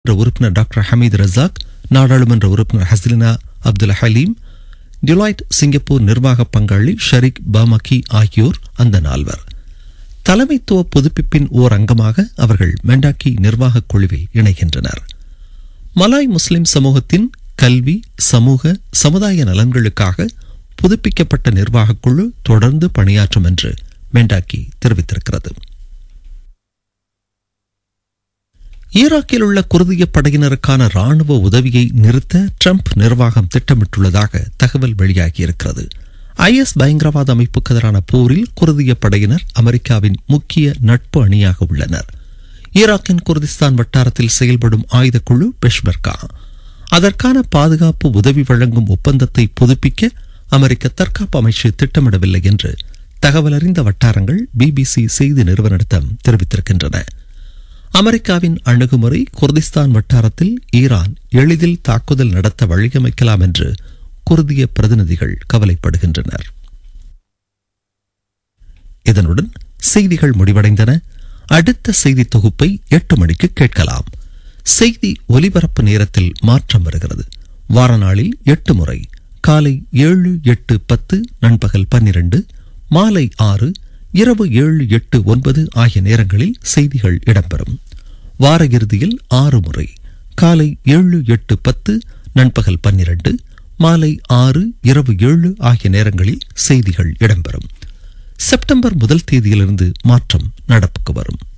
உறுப்பினர் doctor Hamid Razak நாடாளுமன்ற உறுப்பினர் Haslina Abdul Halim Deloitte Singapore நிர்வாக பங்காளி ஷரீக் பாமகி ஆகியோர் அந்த நால்வர் தலைமைத்துவ புதுப்பிப்பின் ஓர் அங்கமாக அவர்கள் மெண்டாக்கி நிர்வாகக் குழுவில் இணைகின்றனர் மலாய் முஸ்லிம் சமூகத்தின் கல்வி சமூக சமுதாய நலன்களுக்காக புதுப்பிக்கப்பட்ட நிர்வாகக் குழு தொடர்ந்து பணியாற்றும் என்று மெண்டாக்கி தெரிவித்திருக்கிறது ஈராக்கில் உள்ள குர்திய படையினருக்கான ராணுவ உதவியை நிறுத்த ட்ரம்ப் நிர்வாகம் திட்டமிட்டுள்ளதாக தகவல் வெளியாகியிருக்கிறது ஐஎஸ் பயங்கரவாத அமைப்புக்கு எதிரான போரில் குர்திய படையினர் அமெரிக்காவின் முக்கிய நட்பு அணியாக உள்ளனர் ஈராக்கின் குர்திஸ்தான் வட்டாரத்தில் செயல்படும் ஆயுதக்குழு பெஷ்மர்கா அதற்கான பாதுகாப்பு உதவி வழங்கும் ஒப்பந்தத்தை புதுப்பிக்க அமெரிக்க தற்காப்பு அமைச்சு திட்டமிடவில்லை என்று தகவல் அறிந்த வட்டாரங்கள் பிபிசி செய்தி நிறுவனத்திடம் தெரிவித்திருக்கின்றன அமெரிக்காவின் அணுகுமுறை குர்திஸ்தான் வட்டாரத்தில் ஈரான் எளிதில் தாக்குதல் நடத்த வழியமைக்கலாம் என்று குர்திய பிரதிநிதிகள் கவலைப்படுகின்றனர் இதனுடன் செய்திகள் முடிவடைந்தன அடுத்த செய்தி தொகுப்பை எட்டு மணிக்கு கேட்கலாம் செய்தி ஒலிபரப்பு நேரத்தில் மாற்றம் வருகிறது வார நாளில் எட்டு முறை காலை ஏழு எட்டு பத்து நண்பகல் பன்னிரண்டு மாலை ஆறு இரவு ஏழு எட்டு ஒன்பது ஆகிய நேரங்களில் செய்திகள் இடம்பெறும் வார இறுதியில் ஆறு முறை காலை ஏழு எட்டு பத்து நண்பகல் பன்னிரண்டு மாலை ஆறு இரவு ஏழு ஆகிய நேரங்களில் செய்திகள் இடம்பெறும் செப்டம்பர் முதல் தேதியிலிருந்து மாற்றம் நடப்புக்கு வரும்